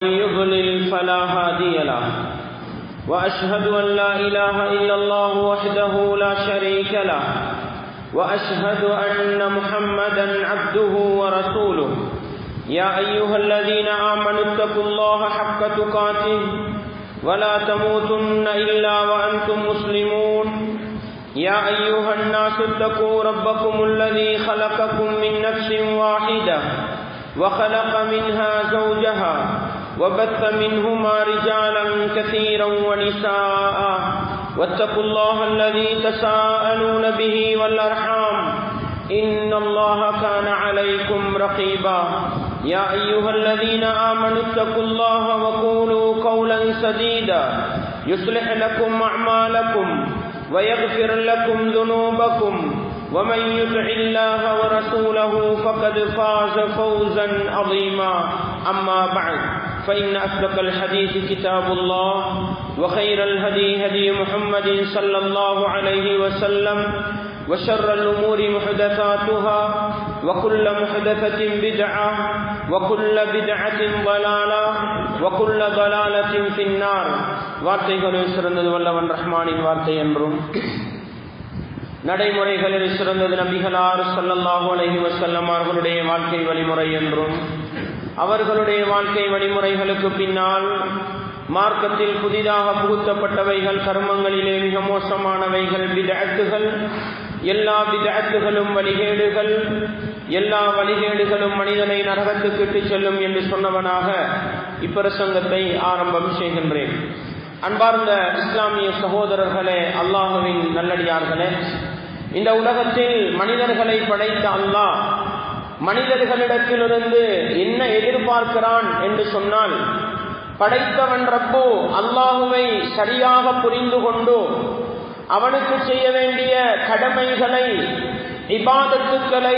يضلل فلا هادي له وأشهد أن لا إله إلا الله وحده لا شريك له وأشهد أن محمدا عبده ورسوله يا أيها الذين آمنوا اتقوا الله حق تقاته ولا تموتن إلا وأنتم مسلمون يا أيها الناس اتقوا ربكم الذي خلقكم من نفس واحدة وخلق منها زوجها وبث منهما رجالا كثيرا ونساء واتقوا الله الذي تساءلون به والأرحام إن الله كان عليكم رقيبا يا أيها الذين آمنوا اتقوا الله وقولوا قولا سديدا يصلح لكم أعمالكم ويغفر لكم ذنوبكم ومن يطع الله ورسوله فقد فاز فوزا عظيما أما بعد فإن أصدق الحديث كتاب الله وخير الهدي هدي محمد صلى الله عليه وسلم وشر الأمور محدثاتها وكل محدثة بدعة وكل بدعة ضلالة وكل ضلالة في النار வார்த்தைகளில் சிறந்தது வல்லவன் ரஹ்மானின் வார்த்தை என்றும் நடைமுறைகளில் சிறந்தது நபிகளார் சல்லல்லாஹு அலஹி வசல்லம் அவர்களுடைய வாழ்க்கை வழிமுறை என்றும் அவர்களுடைய வாழ்க்கை வழிமுறைகளுக்கு பின்னால் மார்க்கத்தில் புதிதாக புகுத்தப்பட்டவைகள் கர்மங்களிலே மிக மோசமானவைகள் விதத்துகள் எல்லா விதத்துகளும் வழிகேடுகள் எல்லா வழிகேடுகளும் மனிதனை நரகத்துக்கு இட்டு செல்லும் என்று சொன்னவனாக இப்பிரசங்கத்தை ஆரம்பம் செய்கின்றேன் அன்பார்ந்த இஸ்லாமிய சகோதரர்களே அல்லாஹுவின் நல்லடியார்களே இந்த உலகத்தில் மனிதர்களை படைத்த அல்லாஹ் மனிதர்களிடத்திலிருந்து என்ன எதிர்பார்க்கிறான் என்று சொன்னால் படைத்தவன் ரப்போ அல்லாஹுவை சரியாக புரிந்து கொண்டு அவனுக்கு செய்ய வேண்டிய கடமைகளை இபாதத்துக்களை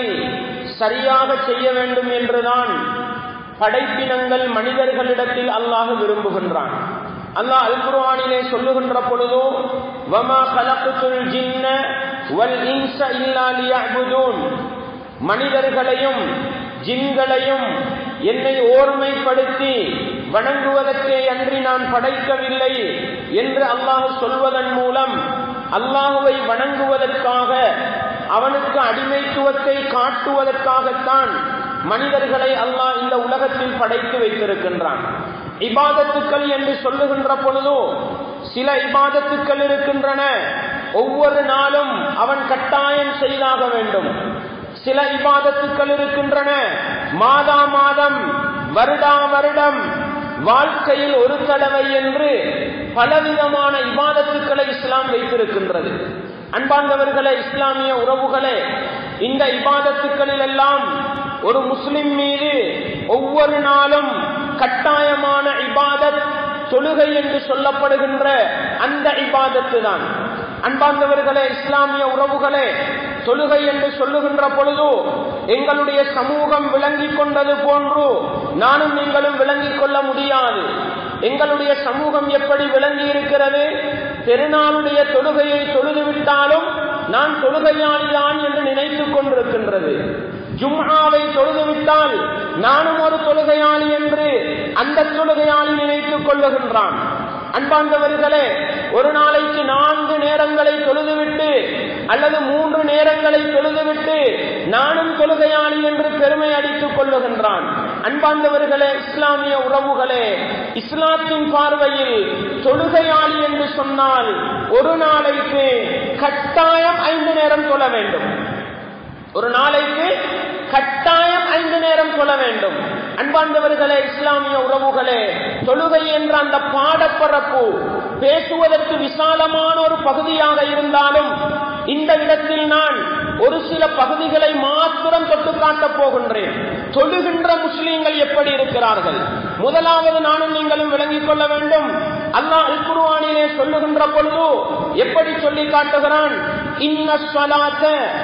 சரியாக செய்ய வேண்டும் என்றுதான் படைப்பினங்கள் மனிதர்களிடத்தில் அல்லாஹ் விரும்புகின்றான் அல்லாஹ் அல் குர்ஆனிலே சொல்லுகின்ற பொழுதோ வமா கலக்குத்துல் ஜின்ன வல் இன்ச இல்லா லியஅபுதூன் மனிதர்களையும் ஜின்களையும் என்னை ஓர்மைப்படுத்தி வணங்குவதற்கே அன்றி நான் படைக்கவில்லை என்று அல்லாஹ் சொல்வதன் மூலம் அல்லாஹுவை வணங்குவதற்காக அவனுக்கு அடிமைத்துவத்தை காட்டுவதற்காகத்தான் மனிதர்களை அல்லாஹ் இந்த உலகத்தில் படைத்து வைத்திருக்கின்றான் இபாதத்துக்கள் என்று சொல்லுகின்ற பொழுதோ சில இபாதத்துக்கள் இருக்கின்றன ஒவ்வொரு நாளும் அவன் கட்டாயம் செய்தாக வேண்டும் சில இபாதத்துக்கள் இருக்கின்றன மாதா மாதம் வருடா வருடம் வாழ்க்கையில் ஒரு தடவை என்று பலவிதமான இபாதத்துக்களை இஸ்லாம் வைத்திருக்கின்றது அன்பார்ந்தவர்களே இஸ்லாமிய உறவுகளே இந்த இபாதத்துக்களில் எல்லாம் ஒரு முஸ்லிம் மீது ஒவ்வொரு நாளும் கட்டாயமான இபாதத் தொழுகை என்று சொல்லப்படுகின்ற அந்த இபாதத்து தான் அன்பார்ந்தவர்களே இஸ்லாமிய உறவுகளே தொழுகை என்று சொல்லுகின்ற பொழுது எங்களுடைய சமூகம் விளங்கிக் கொண்டது போன்று நானும் நீங்களும் விளங்கிக் கொள்ள முடியாது எங்களுடைய சமூகம் எப்படி விளங்கி இருக்கிறது பெருநாளுடைய தொழுகையை தொழுது விட்டாலும் நான் தொழுகையாளிதான் என்று நினைத்துக் கொண்டிருக்கின்றது ஜும்ஆவை தொழுதுவிட்டால் நானும் ஒரு தொழுகையாளி என்று அந்த தொழுகையாளி நினைத்துக் கொள்ளுகின்றான் அன்பார்ந்தவர்களே ஒரு நாளைக்கு நான்கு நேரங்களை தொழுதுவிட்டு அல்லது மூன்று நேரங்களை தொழுதுவிட்டு நானும் தொழுகையாளி என்று பெருமை அடித்துக் கொள்ளுகின்றான் அன்பார்ந்தவர்களே இஸ்லாமிய உறவுகளே இஸ்லாத்தின் பார்வையில் தொழுகையாளி என்று சொன்னால் ஒரு நாளைக்கு கட்டாயம் ஐந்து நேரம் தொழ வேண்டும் ஒரு நாளைக்கு கட்டாயம் ஐந்து நேரம் தொழ வேண்டும் அன்பார்ந்தவர்களே இஸ்லாமிய உறவுகளே தொழுகை என்ற அந்த பாடப்பரப்பு பேசுவதற்கு விசாலமான ஒரு பகுதியாக இருந்தாலும் இந்த இடத்தில் நான் ஒரு சில பகுதிகளை மாத்திரம் தொட்டு காட்டப் போகின்றேன் தொழுகின்ற முஸ்லீம்கள் எப்படி இருக்கிறார்கள் முதலாவது நானும் நீங்களும் விளங்கிக் கொள்ள வேண்டும் அல்லாஹ் அல் குர்ஆனிலே சொல்லுகின்ற பொழுது எப்படி சொல்லி காட்டுகிறான் இன்ன ஸலாத்த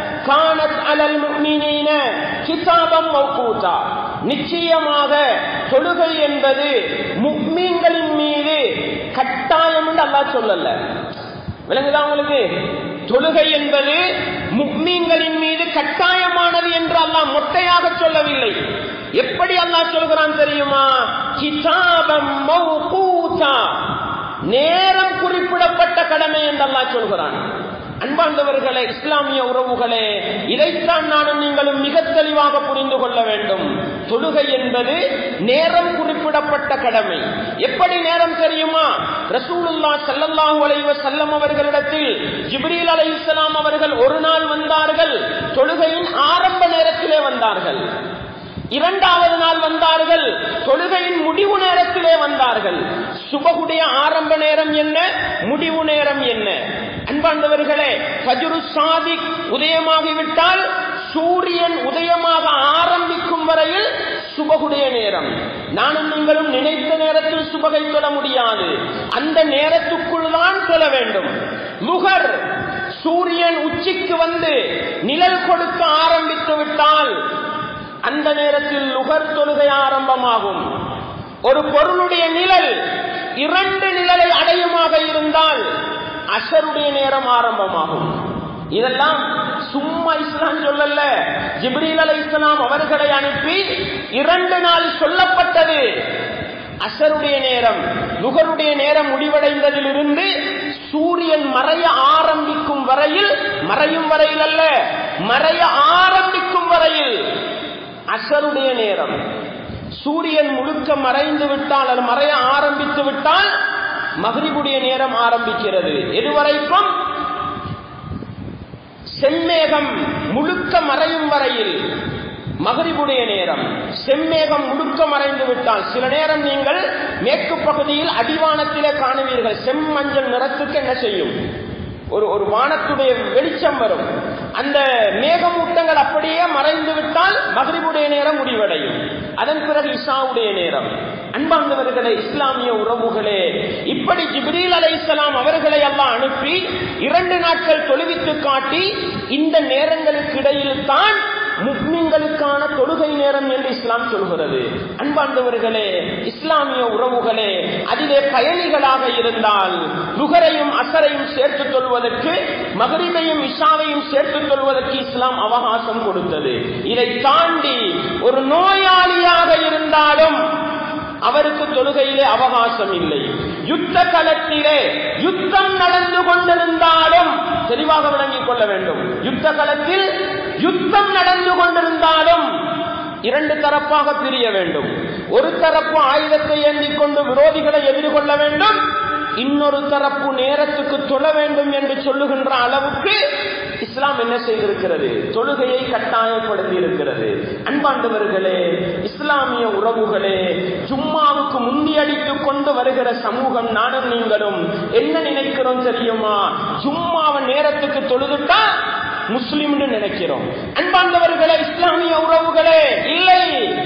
கானத் அலல் முஃமினீன கிதாபம் மௌகூதா நிச்சயமாக தொழுகை என்பது முக்மீன்களின் மீது கட்டாயம் என்று அல்லாஹ் சொல்லல விளங்குதா உங்களுக்கு தொழுகை என்பது முக்மீன்களின் மீது கட்டாயமானது என்று அல்லாஹ் மொட்டையாக சொல்லவில்லை எப்படி அல்லாஹ் சொல்கிறான் தெரியுமா கிதாபம் மௌகூதா நேரம் குறிப்பிடப்பட்ட கடமை என்று அல்லாஹ் சொல்கிறான் அன்பார்ந்தவர்களே இஸ்லாமிய உறவுகளே இதைத்தான் நானும் நீங்களும் மிக தெளிவாக புரிந்து கொள்ள வேண்டும் தொழுகை என்பது நேரம் குறிப்பிடப்பட்ட கடமை எப்படி நேரம் தெரியுமா ரசூலுல்லா ஸல்லல்லாஹு அலைஹி வஸல்லம் அவர்களிடத்தில் ஜிப்ரீல் அலைஹிஸ்ஸலாம் அவர்கள் ஒரு நாள் வந்தார்கள் தொழுகையின் ஆரம்ப நேரத்திலே வந்தார்கள் இரண்டாவது நாள் வந்தார்கள் தொழுகையின் முடிவு நேரத்திலே வந்தார்கள் சுபகுடைய ஆரம்ப நேரம் என்ன முடிவு நேரம் என்ன அன்பார்ந்தவர்களே ஃபஜ்ரு சாதிக் உதயமாகிவிட்டால் சூரியன் உதயமாக ஆரம்பிக்கும் வரையில் சுபகுடைய நேரம் நானும் நீங்களும் நினைத்த நேரத்தில் சுபகை தொட முடியாது அந்த நேரத்துக்குள் தான் சொல்ல வேண்டும் லுகர் சூரியன் உச்சிக்கு வந்து நிழல் கொடுக்க ஆரம்பித்து விட்டால் அந்த நேரத்தில் லுகர் தொழுகை ஆரம்பமாகும் ஒரு பொருளுடைய நிழல் இரண்டு நிழலை அடையுமாக இருந்தால் அசருடைய நேரம் ஆரம்பமாகும் இதெல்லாம் சும்மா இஸ்லாம் சொல்லல ஜிப்ரீல் அலை இஸ்லாம் அவர்களை அனுப்பி இரண்டு நாள் சொல்லப்பட்டது அசருடைய நேரம் நுகருடைய நேரம் முடிவடைந்ததிலிருந்து சூரியன் மறைய ஆரம்பிக்கும் வரையில் மறையும் வரையில் அல்ல மறைய ஆரம்பிக்கும் வரையில் அசருடைய நேரம் சூரியன் முழுக்க மறைந்து விட்டால் அது மறைய ஆரம்பித்து விட்டால் மகிழ்வுடைய நேரம் ஆரம்பிக்கிறது எதுவரைக்கும் செம்மேகம் முழுக்க மறையும் வரையில் மகரிபுடைய நேரம் செம்மேகம் முழுக்க மறைந்து விட்டால் சில நேரம் நீங்கள் மேற்கு பகுதியில் அடிவானத்திலே காணுவீர்கள் செம்மஞ்சள் நிறத்துக்கு என்ன செய்யும் ஒரு ஒரு வானத்துடைய வெளிச்சம் வரும் அந்த மேகமூட்டங்கள் அப்படியே மறைந்து விட்டால் மகரிபுடைய நேரம் முடிவடையும் அதன் பிறகு இஷாவுடைய நேரம் அன்பார்ந்தவர்களே இஸ்லாமிய உறவுகளே இப்படி ஜிப்ரீல் அலை இஸ்லாம் அவர்களை எல்லாம் அனுப்பி இரண்டு நாட்கள் தொழுவித்து காட்டி இந்த நேரங்களுக்கு இடையில் தான் முக்மின்களுக்கான தொழுகை நேரம் என்று இஸ்லாம் சொல்கிறது அன்பார்ந்தவர்களே இஸ்லாமிய உறவுகளே அதிலே பயணிகளாக இருந்தால் லுகரையும் அசரையும் சேர்த்து கொள்வதற்கு மகரிபையும் இஷாவையும் சேர்த்து கொள்வதற்கு இஸ்லாம் அவகாசம் கொடுத்தது இதை தாண்டி ஒரு நோயாளியாக இருந்தாலும் அவருக்கு தொழுகையிலே அவகாசம் இல்லை யுத்த களத்திலே யுத்தம் நடந்து கொண்டிருந்தாலும் தெளிவாக விளங்கிக் கொள்ள வேண்டும் யுத்த களத்தில் யுத்தம் நடந்து கொண்டிருந்தாலும் இரண்டு தரப்பாக பிரிய வேண்டும் ஒரு தரப்பு ஆயுதத்தை ஏந்திக் கொண்டு விரோதிகளை எதிர்கொள்ள வேண்டும் இன்னொரு தரப்பு நேரத்துக்கு தொழ வேண்டும் என்று சொல்லுகின்ற அளவுக்கு இஸ்லாம் என்ன செய்திருக்கிறது தொழுகையை கட்டாயப்படுத்தி இருக்கிறது அன்பாண்டவர்களே இஸ்லாமிய உறவுகளே ஜும்மாவுக்கு முந்தியடித்துக் கொண்டு வருகிற சமூகம் நானும் நீங்களும் என்ன நினைக்கிறோம் தெரியுமா ஜும்மாவை நேரத்துக்கு தொழுதுட்டா முஸ்லிம்னு நினைக்கிறோம் அன்பாண்டவர்களே இஸ்லாமிய உறவுகளே இல்லை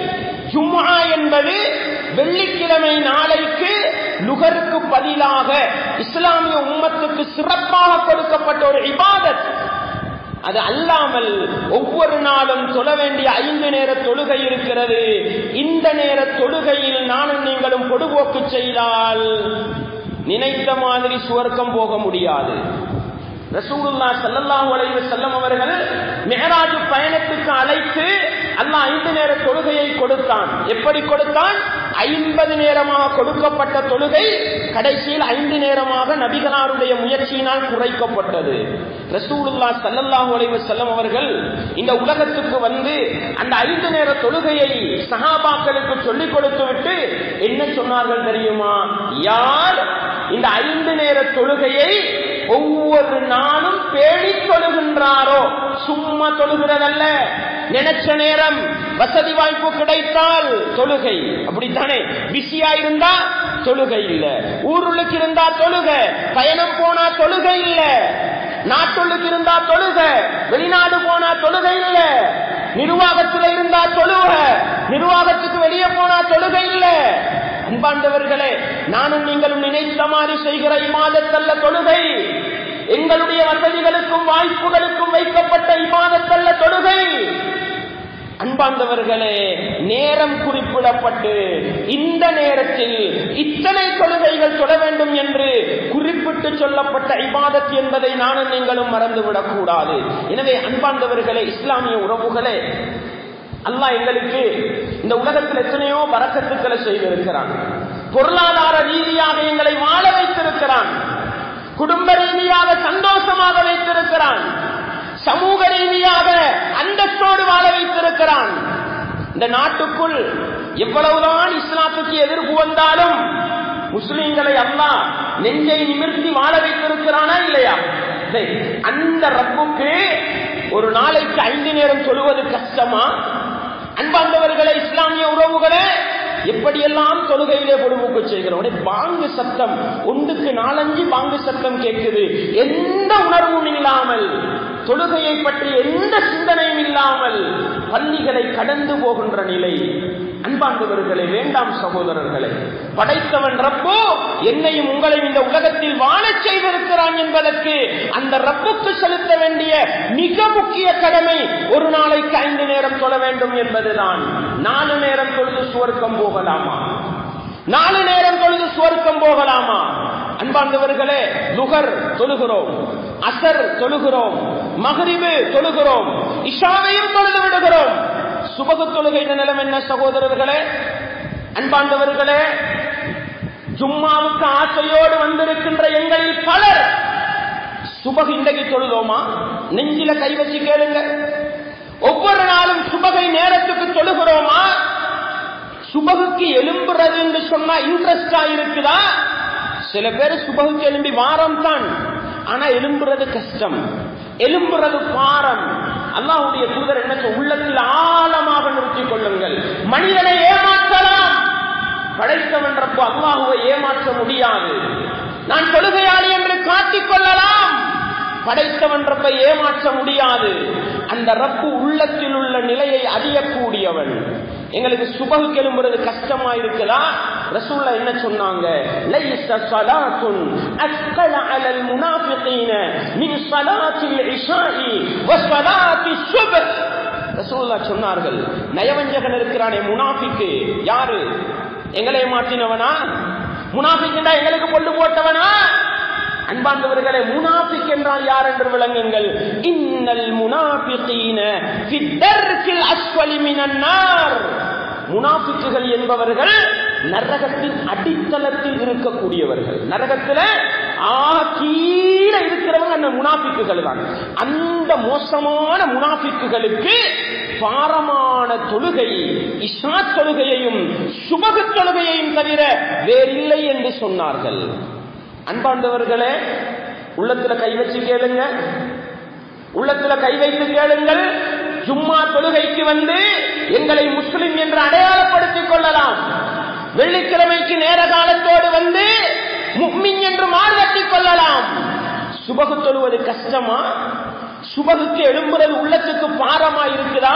ஜும்மா என்பது வெள்ளிக்கிழமை நாளைக்கு நுகருக்கு பதிலாக இஸ்லாமிய உம்மத்துக்கு சிறப்பாக கொடுக்கப்பட்ட ஒரு இபாதத் அது அல்லாமல் ஒவ்வொரு நாளும் தொழ வேண்டிய ஐந்து நேர தொழுகை இருக்கிறது இந்த நேர தொழுகையில் நானும் நீங்களும் பொடுபோக்கு செய்தால் நினைத்த மாதிரி சுவர்க்கம் போக முடியாது ரசூலுல்லா ஸல்லல்லாஹு அலைஹி வஸல்லம் அவர்கள் மிஹராஜ் பயணத்துக்கு அழைத்து அல்லாஹ் ஐந்து நேர தொழுகையை கொடுத்தான் எப்படி கொடுத்தான் ஐம்பது நேரமாக கொடுக்கப்பட்ட தொழுகை கடைசியில் ஐந்து நேரமாக நபிகளாருடைய முயற்சியினால் குறைக்கப்பட்டது ரசூலுல்லா ஸல்லல்லாஹு அலைஹி வஸல்லம் அவர்கள் இந்த உலகத்துக்கு வந்து அந்த ஐந்து நேர தொழுகையை சஹாபாக்களுக்கு சொல்லிக் கொடுத்து விட்டு என்ன சொன்னார்கள் தெரியுமா யார் இந்த ஐந்து நேர தொழுகையை ஒவ்வொரு நாளும் பேணி தொழுகின்றாரோ சும்மா தொழுகிறதல்ல நினைச்ச நேரம் வசதி வாய்ப்பு கிடைத்தால் தொழுகை அப்படித்தானே பிஸியா இருந்தா தொழுகை இல்ல ஊருளுக்கு இருந்தா தொழுக பயணம் போனா தொழுகை இல்ல நாட்டுள்ளுக்கு இருந்தா தொழுக வெளிநாடு போனா தொழுகை இல்ல நிர்வாகத்தில் இருந்தா தொழுக நிர்வாகத்துக்கு வெளியே போனா தொழுகை இல்ல அன்பாண்டவர்களே நானும் நீங்களும் நினைத்த மாதிரி செய்கிற இமாதத்தல்ல தொழுகை எங்களுடைய வசதிகளுக்கும் வாய்ப்புகளுக்கும் வைக்கப்பட்ட இமாதத்தல்ல தொழுகை அன்பார்ந்தவர்களே நேரம் குறிப்பிடப்பட்டு இந்த நேரத்தில் இத்தனை தொழுகைகள் தொட வேண்டும் என்று குறிப்பிட்டு சொல்லப்பட்ட இபாதத் என்பதை நானும் நீங்களும் மறந்துவிடக் கூடாது எனவே அன்பார்ந்தவர்களே இஸ்லாமிய உறவுகளே அல்லாஹ் எங்களுக்கு இந்த உலகத்தில் எத்தனையோ பறக்கத்துக்களை செய்திருக்கிறான் பொருளாதார ரீதியாக எங்களை வாழ வைத்திருக்கிறான் குடும்ப ரீதியாக சந்தோஷமாக வைத்திருக்கிறான் சமூக ரீதியாக அந்தஸ்தோடு வாழ வைத்திருக்கிறான் இந்த நாட்டுக்குள் எவ்வளவுதான் இஸ்லாத்துக்கு எதிர்ப்பு வந்தாலும் முஸ்லிம்களை அல்லாஹ் நெஞ்சை நிமிர்த்தி வாழ வைத்திருக்கிறானா இல்லையா சரி, அந்த ரப்புக்கு ஒரு நாளைக்கு ஐந்து நேரம் சொல்லுவது கஷ்டமா அன்பார்ந்தவர்களே இஸ்லாமிய உறவுகளே எப்படியெல்லாம் தொழுகையிலே பொழுவுக்கு செய்கிறோம் உடனே பாங்கு சத்தம் ஒன்றுக்கு நாலஞ்சு பாங்கு சத்தம் கேட்குது எந்த உணர்வும் இல்லாமல் தொழுகையை பற்றி எந்த சிந்தனையும் இல்லாமல் பள்ளிகளை கடந்து போகின்ற நிலை அன்பாண்டவர்களே வேண்டாம் சகோதரர்களே படைத்தவன் ரப்போ என்னையும் உங்களையும் இந்த உலகத்தில் வாழச் செய்திருக்கிறான் என்பதற்கு அந்த ரப்புக்கு செலுத்த வேண்டிய மிக முக்கிய கடமை ஒரு நாளைக்கு ஐந்து நேரம் சொல்ல வேண்டும் என்பதுதான் நாலு நேரம் தொழுது சுவர்க்கம் போகலாமா நாலு நேரம் தொழுது சுவர்க்கம் போகலாமா அன்பார்ந்தவர்களே லுகர் தொழுகிறோம் அசர் தொழுகிறோம் மகரிபு தொழுகிறோம் இஷாவையும் தொழுது விடுகிறோம் சுபகு தொழுகையின் நிலம் என்ன சகோதரர்களே அன்பார்ந்தவர்களே ஜும்மாவுக்கு ஆசையோடு வந்திருக்கின்ற எங்களில் பலர் சுபகு இன்றைக்கு தொழுதோமா நெஞ்சில கை வச்சு கேளுங்க ஒவ்வொரு நாளும் சுபகை நேரத்துக்கு தொழுகிறோமா சுபகுக்கு எலும்புறது என்று சொன்னா இன்ட்ரெஸ்டா இருக்குதா சில பேர் சுபகுக்கு எலும்பி வாரம் தான் ஆனா எலும்புறது கஷ்டம் எலும்புறது பாரம் அல்லாஹ்வுடைய தூதர் என்ன சொல்~ உள்ளத்தில் ஆழமாக நிறுத்திக் கொள்ளுங்கள் மனிதனை ஏமாற்றலாம் படைத்தவன் ரப்பு அல்லாஹுவை ஏமாற்ற முடியாது நான் தொழுகையாளி என்று காட்டிக் கொள்ளலாம் படைத்தவன் ரப்பை ஏமாற்ற முடியாது அந்த ரப்பு உள்ளத்தில் உள்ள நிலையை அறியக்கூடியவன் எங்களுக்கு சுபகு கெலும்புறது கஷ்டமா இருக்குதா ரசூல்லா என்ன சொன்னாங்க லைஸ ஸலாத்துன் அஸ்கல அலல் முனாஃபிகீன மின் ஸலாத்தில் இஷாஇ வ ஸலாத்தி சுப்ஹ் ரசூல்லா சொன்னார்கள் நயவஞ்சகன் இருக்கிறானே முனாஃபிக்கு யாரு எங்களை மாற்றினவனா முனாஃபிக்குண்டா எங்களுக்கு கொண்டு போட்டவனா அன்பார்ந்தவர்களே முனாஃபிக் என்றால் யார் என்று விளங்குங்கள் இன்னல் முனாஃபிகீன ஃபி தர்கில் அஸ்வலி மினன் நார் முனாஃபிக்குகள் என்பவர்கள் நரகத்தின் அடித்தளத்தில் இருக்கக்கூடியவர்கள் நரகத்துல ஆ கீழே இருக்கிறவங்க அந்த முனாஃபிக்குகள் தான் அந்த மோசமான முனாஃபிக்குகளுக்கு பாரமான தொழுகை இஷா தொழுகையையும் சுபகு தொழுகையையும் தவிர வேறில்லை என்று சொன்னார்கள் அன்பாண்டவர்களே உள்ளத்துல கை வச்சு கேளுங்க உள்ளத்துல கை வைத்து கேளுங்கள் ஜும்மா தொழுகைக்கு வந்து எங்களை முஸ்லிம் என்று அடையாளப்படுத்திக் கொள்ளலாம் வெள்ளிக்கிழமைக்கு நேர காலத்தோடு வந்து முக்மின் என்று மாறுதட்டிக் கொள்ளலாம் சுபகு தொழுவது கஷ்டமா சுபகுக்கு எழும்புறது உள்ளத்துக்கு பாரமா இருக்குதா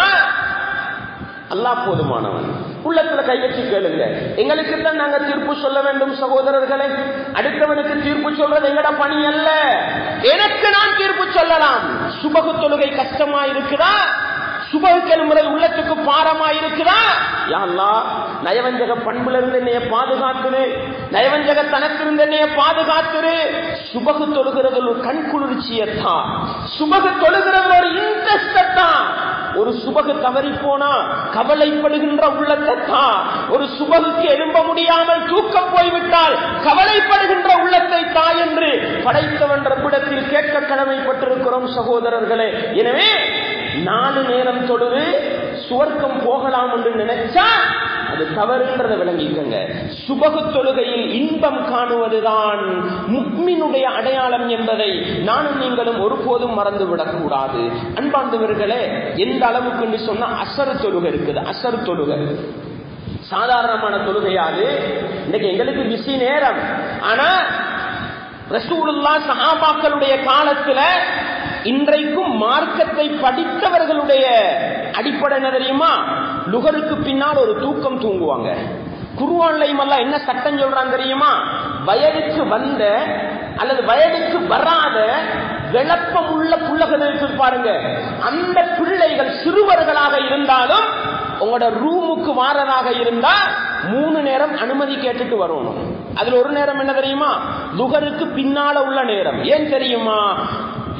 அல்லாஹ் போதுமானவன் உள்ளத்துல கை வச்சு கேளுங்க எங்களுக்கு தான் நாங்க தீர்ப்பு சொல்ல வேண்டும் சகோதரர்களே அடுத்தவனுக்கு தீர்ப்பு சொல்றது எங்கட பணி அல்ல எனக்கு நான் தீர்ப்பு சொல்லலாம் சுபகு தொழுகை கஷ்டமா இருக்குதா சுபகு கெலுமுறை உள்ளத்துக்கு பாரமா இருக்குதா யா அல்லாஹ் நயவஞ்சக பண்புல இருந்து என்னைய பாதுகாத்துரு நயவஞ்சக தனத்திலிருந்து என்னைய பாதுகாத்துரு சுபகு தொழுகிறது ஒரு கண் குளிர்ச்சியத்தான் சுபகு தொழுகிறது ஒரு இன்ட்ரெஸ்ட் தான் ஒரு சுபகு தவறி போனா கவலைப்படுகின்ற உள்ளத்தை தான் ஒரு சுபகுக்கு எழும்ப முடியாமல் தூக்கம் போய்விட்டால் கவலைப்படுகின்ற உள்ளத்தை தா என்று படைத்தவன் ரப்பிடத்தில் கேட்க கடமைப்பட்டிருக்கிறோம் சகோதரர்களே எனவே நாலு நேரம் தொழுது சுவர்க்கம் போகலாம் என்று நினைச்சா அது தவறுன்றதை விளங்கிக்கங்க சுபகு தொழுகையில் இன்பம் காணுவதுதான் முக்மினுடைய அடையாளம் என்பதை நானும் நீங்களும் ஒருபோதும் மறந்துவிடக் கூடாது அன்பார்ந்தவர்களே எந்த அளவுக்கு என்று சொன்னா அசரு தொழுகை இருக்குது அசரு தொழுகை சாதாரணமான தொழுகையாது இன்னைக்கு எங்களுக்கு பிஸி நேரம் ஆனா ரசூலுல்லா சஹாபாக்களுடைய காலத்துல இன்றைக்கும் மார்க்கத்தை படித்தவர்களுடைய அடிப்படை என்ன தெரியுமா லுகருக்கு பின்னால் ஒரு தூக்கம் தூங்குவாங்க குருவான்லையும் எல்லாம் என்ன சட்டம் சொல்றான் தெரியுமா வயதுக்கு வந்த அல்லது வயதுக்கு வராத விளப்பம் உள்ள புள்ளகள் இருக்கு பாருங்க அந்த பிள்ளைகள் சிறுவர்களாக இருந்தாலும் உங்களோட ரூமுக்கு வாரதாக இருந்தா மூணு நேரம் அனுமதி கேட்டுட்டு வரணும் அதுல ஒரு நேரம் என்ன தெரியுமா லுகருக்கு பின்னால உள்ள நேரம் ஏன் தெரியுமா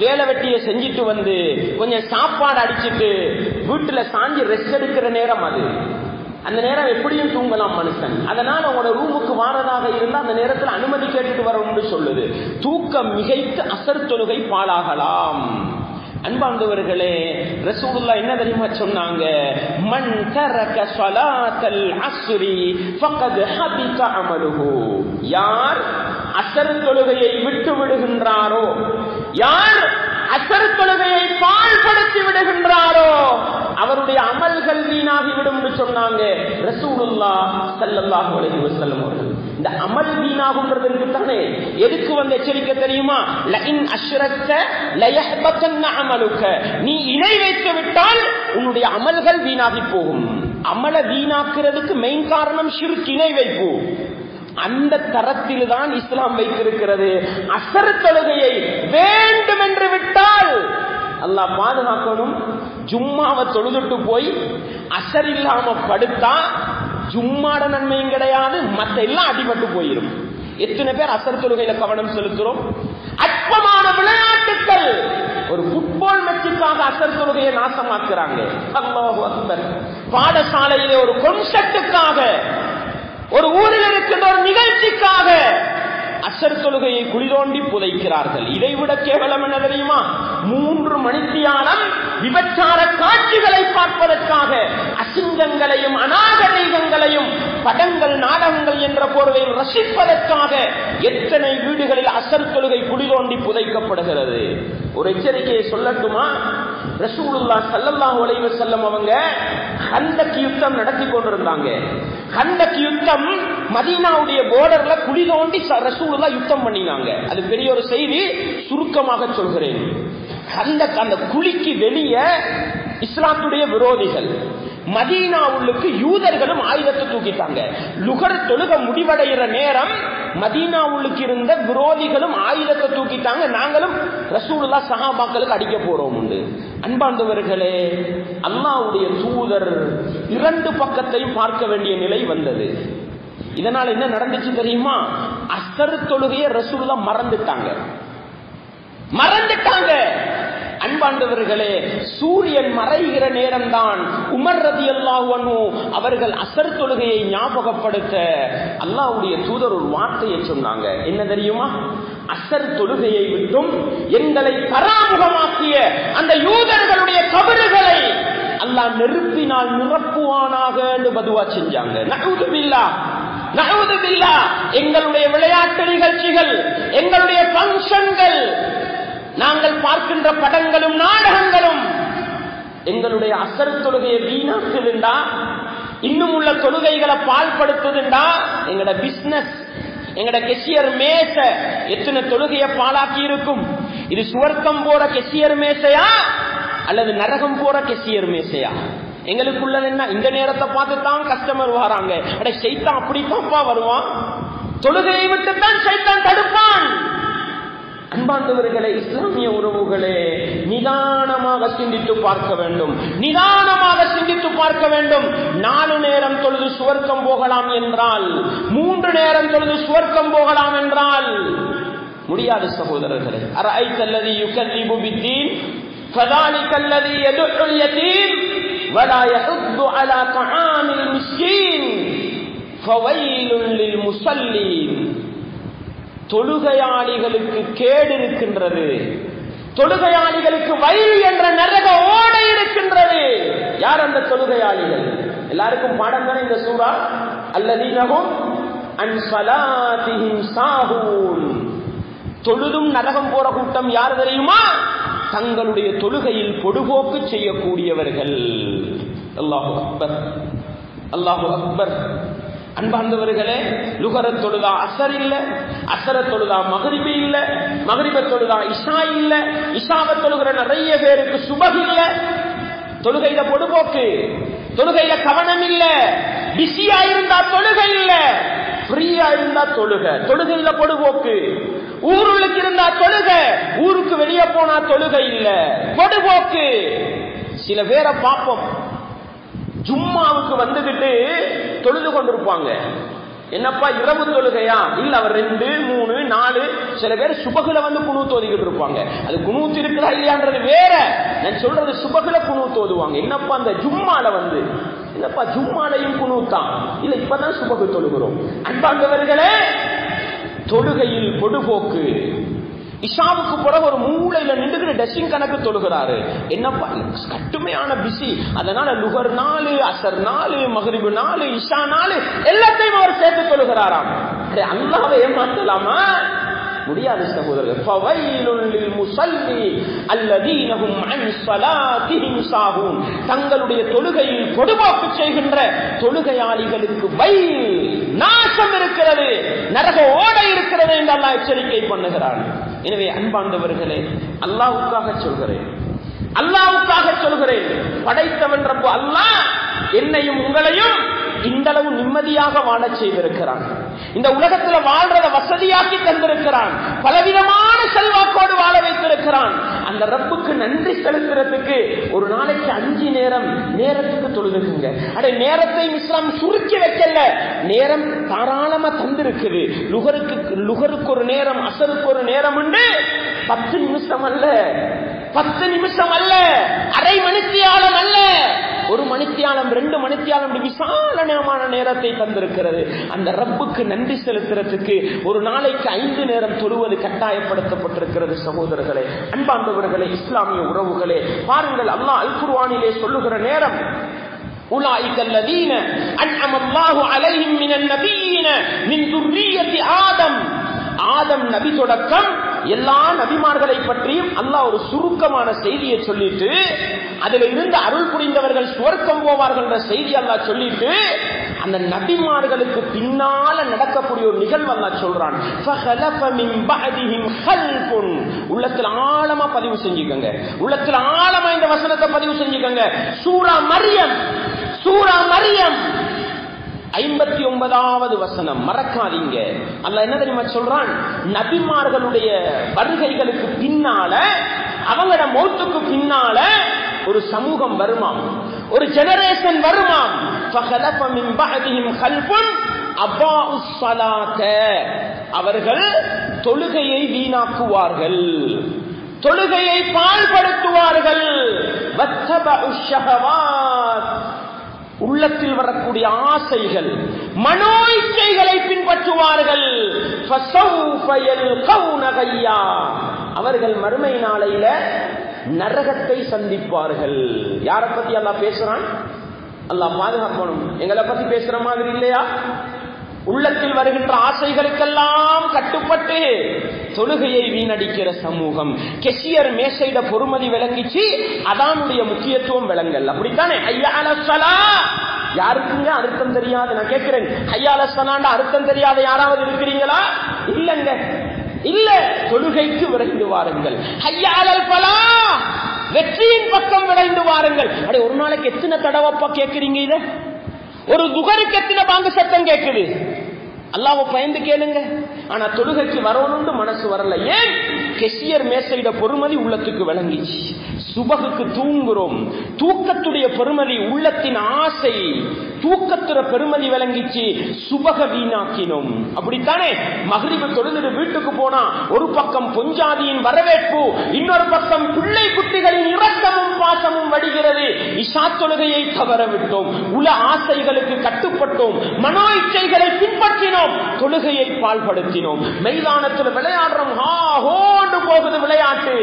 வேலை வெட்டியை செஞ்சுட்டு வந்து கொஞ்சம் சாப்பாடு அடிச்சிட்டு வீட்டுல சாஞ்சி ரெஸ்ட் எடுக்கிற நேரம் அது அந்த நேரம் எப்படியும் தூங்கலாம் மனுஷன் அதனால உங்களோட ரூமுக்கு வாரதாக இருந்தா அந்த நேரத்தில் அனுமதி கேட்டுட்டு வரணும்னு சொல்லுது தூக்கம் மிகைத்து அசர் தொழுகை பாழாகலாம் அன்பார்ந்தவர்களே ரசூலுல்லாஹ் என்ன தெரியுமா சொன்னாங்க மன் தரக ஸலாத்தல் அஸ்ரி ஃபகத் ஹபித அமலுஹு யார் அசர் தொழுகையை விட்டு விடுகின்றாரோ யார் அசர் தொழுகையை பாழ்படுத்தி விடுகின்றாரோ அவருடைய அமல்கள் வீணாகி விடும் என்று சொன்னாங்க ரசூலுல்லா ஸல்லல்லாஹு அலைஹி வஸல்லம் அவர்கள் இந்த அமல் வீணாகுன்றதுக்கு தானே எதுக்கு வந்து எச்சரிக்கை தெரியுமா லஇன் அஷ்ரக்த லயஹ்பத்தன்ன அமலுக்க நீ இணை வைத்து விட்டால் உன்னுடைய அமல்கள் வீணாகி போகும் அமல வீணாக்குறதுக்கு மெயின் காரணம் ஷிர்க் இணை வைப்பு அந்த தரத்தில் தான் இஸ்லாம் வைத்திருக்கிறது அசர் தொழுகையை வேண்டும் என்று விட்டால் அல்லாஹ் பாதுகாக்கணும் ஜும்மாவை தொழுதுட்டு போய் அசர் இல்லாம படுத்தா ஜும்மாட நன்மையும் கிடையாது மத்த எல்லாம் அடிபட்டு போயிடும் எத்தனை பேர் அசர் தொழுகையில கவனம் செலுத்துறோம் அற்பமான விளையாட்டுக்கள் ஒரு புட்பால் மேட்சுக்காக அசர் தொழுகையை நாசமாக்குறாங்க அல்லாஹு அக்பர் பாடசாலையிலே ஒரு கொன்செப்டுக்காக ஒரு ஊரில் இருக்கின்ற ஒரு நிகழ்ச்சிக்காக அசர் தொழுகையை குளிதோண்டி புதைக்கிறார்கள் இதைவிட கேவலம் என்ன தெரியுமா மூன்று மணித்தியாலம் விபச்சார காட்சிகளை பார்ப்பதற்காக அசிங்கங்களையும் அநாகரிகங்களையும் படங்கள் நாடகங்கள் என்ற போர்வையில் ரசிப்பதற்காக எத்தனை வீடுகளில் அசர் தொழுகை குளிதோண்டி புதைக்கப்படுகிறது ஒரு எச்சரிக்கையை சொல்லட்டுமா ரசூலுல்லா சல்லல்லாஹு அலைஹி வஸல்லம் அவங்க ஹந்தக் யுத்தம் நடத்தி கொண்டிருந்தாங்க ஹந்தக் யுத்தம் மதீனாவுடைய போர்டர்ல குழி தோண்டி ச- ரசூலுல்லா யுத்தம் பண்ணினாங்க அது பெரிய ஒரு செய்தி சுருக்கமாக சொல்கிறேன் ஹந்தக் அந்த குழிக்கு வெளியே இஸ்லாத்துடைய விரோதிகள் மதீனா உள்ளுக்கு யூதர்களும் ஆயுதத்தை தூக்கிட்டாங்க லுகர் தொழுக முடிவடைகிற நேரம் மதீனா உள்ளுக்கு இருந்த விரோதிகளும் ஆயுதத்தை தூக்கிட்டாங்க நாங்களும் ரசூலுல்லா சஹாபாக்களுக்கு அடிக்க போறோம் உண்டு அன்பாண்டவர்களே அல்லாஹ்வுடைய தூதர் இரண்டு பக்கத்தையும் பார்க்க வேண்டிய நிலை வந்தது இதனால் என்ன நடந்துச்சு தெரியுமா அசர் தொழுகையை ரசூலுல்லா மறந்துட்டாங்க மறந்துட்டாங்க அன்பாண்டவர்களே சூரியன் மறைகிற நேரம்தான் உமர் ரதி அல்லாஹு அவர்கள் அசர் தொழுகையை ஞாபகப்படுத்த அல்லாஹ்வுடைய தூதர் ஒரு வார்த்தையை சொன்னாங்க என்ன தெரியுமா அசர் தொழுகையை விட்டும் எங்களை பராமுகமாக்கிய அந்த யூதர்களுடைய கபறுகளை அல்லாஹ் நெருப்பினால் நிரப்புவானாக என்று பதுவா செஞ்சாங்க நகுது பில்லா நகுது பில்லா எங்களுடைய விளையாட்டு நிகழ்ச்சிகள் எங்களுடைய பங்கன்கள் நாங்கள் பார்க்கின்ற படங்களும் நாடகங்களும் எங்களுடைய அசர் தொழுகையை வீணாக்குதுண்டா இன்னும் உள்ள தொழுகைகளை பால்படுத்துதுண்டா எங்கட பிசினஸ் எங்கட கெசியர் மேச எத்தனை தொழுகையை பாலாக்கி இருக்கும் இது சுவர்க்கம் போற கெசியர் மேசையா அல்லது நரகம் போற கெசியர் மேசையா எங்களுக்குள்ளது என்ன இந்த நேரத்தை பார்த்து தான் கஸ்டமர் வராங்க அட சைத்தான் அப்படித்தான்ப்பா வருவான் தொழுகையை விட்டு தான் சைத்தான் தடுப்பான் அன்பாண்டவர்களே இஸ்லாமிய உறவுகளே நிதானமாக சிந்தித்து பார்க்க வேண்டும் நிதானமாக சிந்தித்து பார்க்க வேண்டும் நாலு நேரம் தொழுது சுவர்க்கம் போகலாம் என்றால் மூன்று நேரம் தொழுது சுவர்க்கம் போகலாம் என்றால் முடியாது சகோதரர்களே அரைத்தல்லதி யுகல்லிபு பித்தீன் فذلك الذي يدع اليتيم ولا يحض على طعام المسكين فويل للمصلين தொழுகையாளிகளுக்கு கேடு இருக்கின்றது தொழுகையாளிகளுக்கு வயல் என்ற நரக ஓடை இருக்கின்றது யார் அந்த தொழுகையாளிகள் எல்லாருக்கும் பாடம் தானே இந்த சூறா அல்லதீனகும் அன் சலாத்திஹிம் சாஹூன் தொழுதும் நரகம் போற கூட்டம் யார் தெரியுமா தங்களுடைய தொழுகையில் பொடுபோக்கு செய்யக்கூடியவர்கள் அல்லாஹு அக்பர் அல்லாஹு அக்பர் அன்பார்ந்தவர்களே லுகர தொழுதா அசர் இல்ல அசர தொழுதா மகரிபு இல்ல மகரிப தொழுதா இஷா இல்ல இஷாவ தொழுகிற நிறைய பேருக்கு சுபக் இல்ல தொழுகையில பொடுபோக்கு தொழுகையில கவனம் இல்ல பிஸியா இருந்தா தொழுகை இல்ல ஃப்ரீயா இருந்தா தொழுக தொழுகையில பொடுபோக்கு ஊருளுக்கு இருந்தா தொழுக ஊருக்கு வெளியே போனா தொழுகை இல்ல பொடுபோக்கு சில பேரை பார்ப்போம் ஜும்மாவுக்கு வந்துகிட்டு தொழுது கொண்டிருப்பாங்க என்னப்பா இரவு தொழுகையா இல்ல அவர் ரெண்டு மூணு நாலு சில பேர் சுபகுல வந்து குணு தோதிக்கிட்டு இருப்பாங்க அது குணூத்து இருக்குதா இல்லையான்றது வேற நான் சொல்றது சுபகுல குணு தோதுவாங்க என்னப்பா அந்த ஜும்மால வந்து இல்லப்பா ஜும்மாலையும் குணூத்தான் இல்ல இப்பதான் சுபகு தொழுகிறோம் அன்பாண்டவர்களே தொழுகையில் பொடுபோக்கு இஷாவுக்கு பிறகு ஒரு மூளையில நின்றுகிற டெஸ்டிங் கணக்கு தொழுகிறாரு என்னப்பா கட்டுமையான பிஸி அதனால லுகர் நாலு அசர் நாலு மகரிபு நாலு இஷா நாலு எல்லாத்தையும் அவர் சேர்த்து தொழுகிறாராம் அடே, அல்லாவை ஏமாத்தலாமா முடியாது சகோதரர்கள் ஃபவைலுல் லில் முஸல்லி அல்லதீனஹும் அன் ஸலாத்திஹிம் சாஹூன் தங்களுடைய தொழுகையில் பொடுபோக்கு செய்கின்ற தொழுகையாளிகளுக்கு வயல் நாசம் இருக்கிறது நரக ஓடை இருக்கிறது என்று அல்லாஹ் எச்சரிக்கை பண்ணுகிறான் எனவே அன்பாண்டவர்களே அல்லாஹ்வுக்காக சொல்கிறேன் அல்லாஹ்வுக்காக சொல்கிறேன் படைத்தவன் ரப்பு அல்லாஹ் என்னையும் உங்களையும் இந்த அளவு நிம்மதியாக வாழச் செய்திருக்கிறான் இந்த உலகத்துல வாழ்றத வசதியாக்கி தந்திருக்கிறான் பலவிதமான செல்வாக்கோடு வாழ வைத்திருக்கிறான் அந்த ரப்புக்கு நன்றி செலுத்துறதுக்கு ஒரு நாளைக்கு அஞ்சு நேரம் நேரத்துக்கு தொழுதுக்குங்க அடே நேரத்தை இஸ்லாம் சுருக்கி வைக்கல நேரம் தாராளமா தந்திருக்குது லுகருக்கு லுகருக்கு ஒரு நேரம் அசருக்கு ஒரு நேரம் உண்டு பத்து நிமிஷம் அல்ல பத்து நிமிஷம் அல்ல அரை மணித்தியாலம் அல்ல ஒரு மணித்தியாலம் ரெண்டு மணித்தியாலம் இப்படி விசாலமான நேரத்தை தந்திருக்கிறது அந்த ரப்புக்கு நன்றி செலுத்துறதுக்கு ஒரு நாளைக்கு ஐந்து நேரம் தொழுவது கட்டாயப்படுத்தப்பட்டிருக்கிறது சகோதரர்களே அன்பாண்டவர்களே இஸ்லாமிய உறவுகளே பாருங்கள் அல்லாஹ் அல் குர்ஆனிலே சொல்லுகிற நேரம் أولئك الذين أنعم الله عليهم من النبيين من ذرية آدم ஆதம் நபி தொடக்கம் எல்லா நபிமார்களை பற்றியும் அல்லாஹ் ஒரு சுருக்கமான செய்தியை சொல்லிட்டு அதுல இருந்து அருள் புரிந்தவர்கள் சுவர்க்கம் போவார்கள் என்ற செய்தி அல்லாஹ் சொல்லிட்டு அந்த நபிமார்களுக்கு பின்னால நடக்கக்கூடிய ஒரு நிகழ்வு அல்லாஹ் சொல்றான் فَخَلَفَ مِن بَعْدِهِمْ خَلْفٌ உள்ளத்துல ஆழமா பதிவு செஞ்சுக்கோங்க உள்ளத்துல ஆழமா இந்த வசனத்தை பதிவு செஞ்சுக்கோங்க சூரா மரியம் சூரா மரியம் ஐம்பத்தி ஒன்பதாவது வசனம் மறக்காதீங்க அல்ல என்ன தெரியுமா சொல்றான் நபிமார்களுடைய வருகைகளுக்கு பின்னால அவங்களோட மௌத்துக்கு பின்னால ஒரு சமூகம் வருமாம் ஒரு ஜெனரேஷன் வருமாம் فَخَلَفَ مِن بَعْدِهِمْ خَلْفٌ أَضَاعُوا الصَّلَاةَ அவர்கள் தொழுகையை வீணாக்குவார்கள் தொழுகையை பாழ்படுத்துவார்கள் وَاتَّبَعُوا الشَّهَوَاتِ உள்ளத்தில் வரக்கூடிய ஆசைகள் மனோ இச்சைகளை பின்பற்றுவார்கள் فَسَوْفَ يَلْقَوْنَ غَيًّا. அவர்கள் மறுமை நாளையில நரகத்தை சந்திப்பார்கள் யாரை பத்தி அல்லாஹ் பேசுறான் அல்லாஹ் பாதுகாக்கணும் எங்களை பத்தி பேசுற மாதிரி இல்லையா உள்ளத்தில் வருகின்ற ஆசைகளுக்கெல்லாம் கட்டுப்பட்டு தொழுகையை வீணடிக்கிற சமூகம் கெசியர் மேசையிட பொறுமதி விளங்கிச்சு அதானுடைய முக்கியத்துவம் விளங்கல் அப்படித்தானே ஐயால சலா யாருக்குங்க அர்த்தம் தெரியாது நான் கேட்கிறேன் ஐயால சலாண்ட அர்த்தம் தெரியாத யாராவது இருக்கிறீங்களா இல்லங்க இல்ல தொழுகைக்கு விரைந்து வாருங்கள் ஐயாலல் பலா வெற்றியின் பக்கம் விரைந்து வாருங்கள் அடே ஒரு நாளைக்கு எத்தனை தடவைப்பா கேட்கிறீங்க இத ஒரு துகருக்கு எத்தனை பாங்கு சத்தம் கேட்குது அல்லாஹ்வை பயந்து கேளுங்க ஆனா தொழுகைக்கு வரணும்னு மனசு வரல ஏன் கெசியர் மேசையிட பொறுமதி உள்ளத்துக்கு விளங்கிச்சு சுபகுக்கு தூங்குறோம் தூக்கத்துடைய பெருமதி உள்ளத்தின் ஆசை தூக்கத்துற பெருமதி விளங்கிச்சு சுபக வீணாக்கினோம் அப்படித்தானே மகிழ்வு தொழுது வீட்டுக்கு போனா ஒரு பக்கம் பொஞ்சாதியின் வரவேற்பு இன்னொரு பக்கம் பிள்ளை குட்டிகளின் இரக்கமும் பாசமும் வடிகிறது இஷா தொழுகையை தவற விட்டோம் உல ஆசைகளுக்கு கட்டுப்பட்டோம் மனோ இச்சைகளை பின்பற்றினோம் தொழுகையை பால்படுத்தினோம் மைதானத்தில் விளையாடுறோம் ஹா ஹோண்டு போகுது விளையாட்டு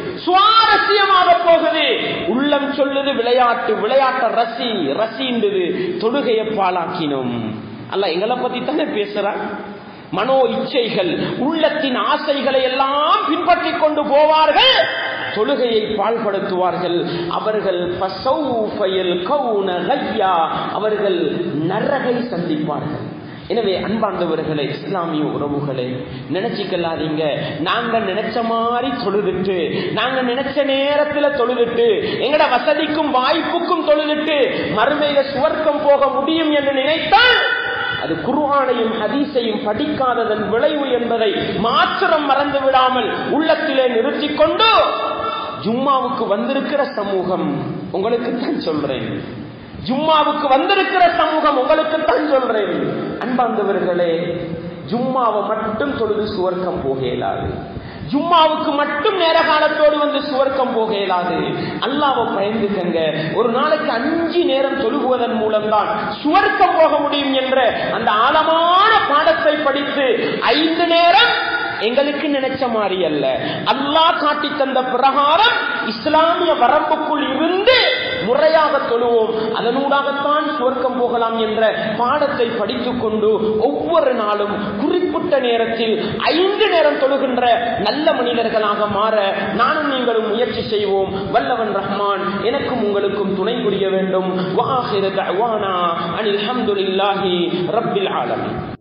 சுவாரஸ்யமாக போகுது உள்ளம் சொல்லுது விளையாட்டு விளையாட்ட ரசி ரசின்றது தொழுகையை பாலாக்கினோம் அல்ல எங்களை பத்தி தானே பேசுறான் மனோ இச்சைகள் உள்ளத்தின் ஆசைகளை எல்லாம் பின்பற்றி கொண்டு போவார்கள் தொழுகையை பாழ்படுத்துவார்கள் அவர்கள் فَسَوْفَ يَلْقَوْنَ غَيًّا. அவர்கள் நரகை சந்திப்பார்கள் எனவே அன்பார்ந்தவர்களே இஸ்லாமிய உறவுகளே நினைச்சுக்கலாதீங்க நாங்க நினைச்ச மாதிரி தொழுதுட்டு நாங்க நினைச்ச நேரத்துல தொழுதுட்டு எங்கட வசதிக்கும் வாய்ப்புக்கும் தொழுதுட்டு மறுமையில சுவர்க்கம் போக முடியும் என்று நினைத்தால் அது குர்ஆனையும் ஹதீஸையும் படிக்காததன் விளைவு என்பதை மாத்திரம் மறந்து விடாமல் உள்ளத்திலே நிறுத்திக் கொண்டு ஜும்மாவுக்கு வந்திருக்கிற சமூகம் உங்களுக்கு தான் சொல்றேன் ஜும்மாவுக்கு வந்திருக்கிற சமூகம் உங்களுக்கு தான் சொல்றேன் அன்பார்ந்தவர்களே ஜும்மாவை மட்டும் தொழுது சுவர்க்கம் போக இயலாது ஜும்மாவுக்கு மட்டும் நேர காலத்தோடு வந்து சுவர்க்கம் போக இயலாது அல்லாவை பயந்துக்கங்க ஒரு நாளைக்கு அஞ்சு நேரம் தொழுகுவதன் மூலம்தான் சுவர்க்கம் போக முடியும் என்ற அந்த ஆழமான பாடத்தை படித்து ஐந்து நேரம் எங்களுக்கு நினைச்ச மாதிரி அல்ல அல்லாஹ் காட்டி தந்த பிரகாரம் இஸ்லாமிய வரம்புக்குள் இருந்து முறையாக தொழுவோம் அதனூடாகத்தான் சுவர்க்கம் போகலாம் என்ற பாடத்தை படித்துக் கொண்டு ஒவ்வொரு நாளும் குறிப்பிட்ட நேரத்தில் ஐந்து நேரம் தொழுகின்ற நல்ல மனிதர்களாக மாற நானும் நீங்களும் முயற்சி செய்வோம் வல்லவன் ரஹ்மான் எனக்கும் உங்களுக்கும் துணை புரிய வேண்டும் வாஹிர தஅவானா அனில் ஹம்துலில்லாஹி ரப்பில் ஆலமீன்